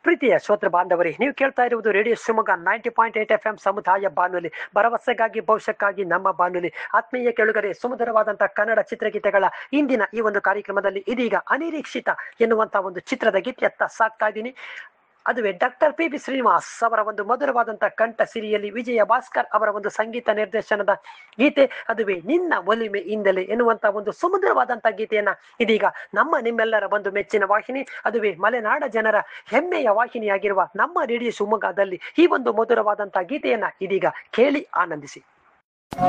ಪ್ರೀತಿಯ ಶ್ರೋತೃ ಬಾಂಧವರೇ ನೀವು ಕೇಳ್ತಾ ಇರುವುದು radio Shivamogga ninety point eight F M ಸಮುದಾಯ ಬಾನುಲಿ ಭರವಸೆಗಾಗಿ ಭವಿಷ್ಯಕ್ಕಾಗಿ ನಮ್ಮ ಬಾನುಲಿ ಆತ್ಮೀಯ ಕೆಳುಗರೆ ಸುಮಧುರವಾದಂತಹ ಕನ್ನಡ ಚಿತ್ರಗೀತೆಗಳ ಇಂದಿನ ಈ ಒಂದು ಕಾರ್ಯಕ್ರಮದಲ್ಲಿ ಇದೀಗ ಅನಿರೀಕ್ಷಿತ ಎನ್ನುವಂತಹ ಒಂದು ಚಿತ್ರದ ಗೀತೆಯತ್ತ ಸಾಕ್ತಾ ಇದ್ದೀನಿ ಅದುವೇ ಡಾಕ್ಟರ್ ಪಿ ಬಿ ಶ್ರೀನಿವಾಸ್ ಅವರ ಒಂದು ಮಧುರವಾದಂತಹ ಕಂಠ ಸಿರಿಯಲ್ಲಿ ವಿಜಯ ಭಾಸ್ಕರ್ ಅವರ ಒಂದು ಸಂಗೀತ ನಿರ್ದೇಶನದ ಗೀತೆ ಅದುವೇ ನಿನ್ನ ಒಲಿಮೆ ಇಂದಲೇ ಎನ್ನುವಂತಹ ಒಂದು ಸುಮಧುರವಾದಂತಹ ಗೀತೆಯನ್ನ ಇದೀಗ ನಮ್ಮ ನಿಮ್ಮೆಲ್ಲರ ಒಂದು ಮೆಚ್ಚಿನ ವಾಹಿನಿ ಅದುವೇ ಮಲೆನಾಡ ಜನರ ಹೆಮ್ಮೆಯ ವಾಹಿನಿಯಾಗಿರುವ ನಮ್ಮ ರೇಡಿಯೋ ಶಿವಮೊಗ್ಗದಲ್ಲಿ ಈ ಒಂದು ಮಧುರವಾದಂತಹ ಗೀತೆಯನ್ನ ಇದೀಗ ಕೇಳಿ ಆನಂದಿಸಿ